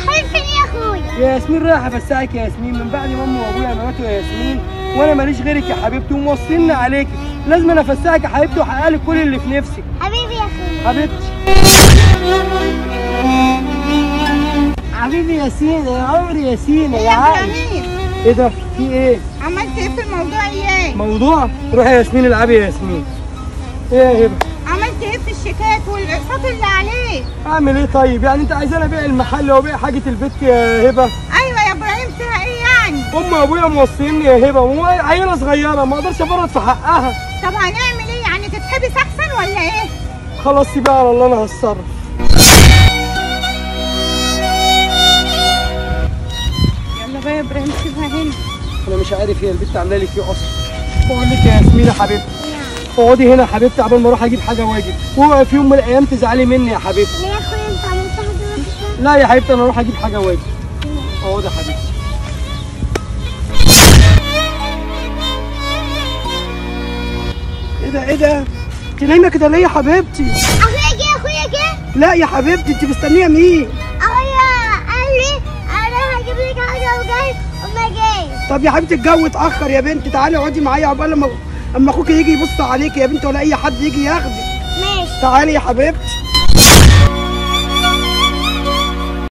حبيبي فين يا اخويا يا ياسمين رايح افسحك يا ياسمين من بعد ما امي وابويا ماتوا يا ياسمين وانا ماليش غيرك يا حبيبتي وموصلنا عليكي لازم انا افسحك يا حبيبتي واحقق لك كل اللي في نفسك حبيبي يا اخويا حبيبتي حبيبي ياسين يا عمري ياسين يا عقل جميل ايه ده في ايه عملت ايه في الموضوع ايه موضوع روحي يا ياسمين العبي يا ياسمين ايه يا هبه عملت ايه في الشيكات والاقساط اللي عليه اعمل ايه طيب يعني انت عايزاني ابيع المحل وابيع حاجه البيت يا هبه ايوه يا ابراهيم فيها ايه يعني امي وابويا موصيني يا هبه وهو عيله صغيره ما اقدرش افرط في حقها طب هنعمل ايه يعني تتحبس احسن ولا ايه خلاص سيبها على الله انا هتصرف يلا بقى يا ابراهيم سيبها هنا انا مش عارف هي البت عامله لي ايه اصلا بقول لك يا ياسمين يا حبيبتي اقعدي هنا يا حبيبتي عبال ما اروح اجيب حاجه واجب اوعي في يوم من الايام تزعلي مني يا حبيبتي ليه يا اخويا انت عملت حاجه وحشه لا يا حبيبتي انا اروح اجيب حاجه واجب اقعدي يا حبيبتي ايه ده ايه ده انت نايمه كده ليه يا حبيبتي اخويا جه اخويا جه لا يا حبيبتي انت مستنيه مين اخويا قال لي انا هجيب لك حاجه وجاي وما جاي طب يا حبيبتي الجو اتاخر يا بنتي تعالي اقعدي معايا عقبال لما اما اخوك يجي يبص عليك يا بنتي ولا اي حد يجي ياخدك ماشي تعالي يا حبيبتي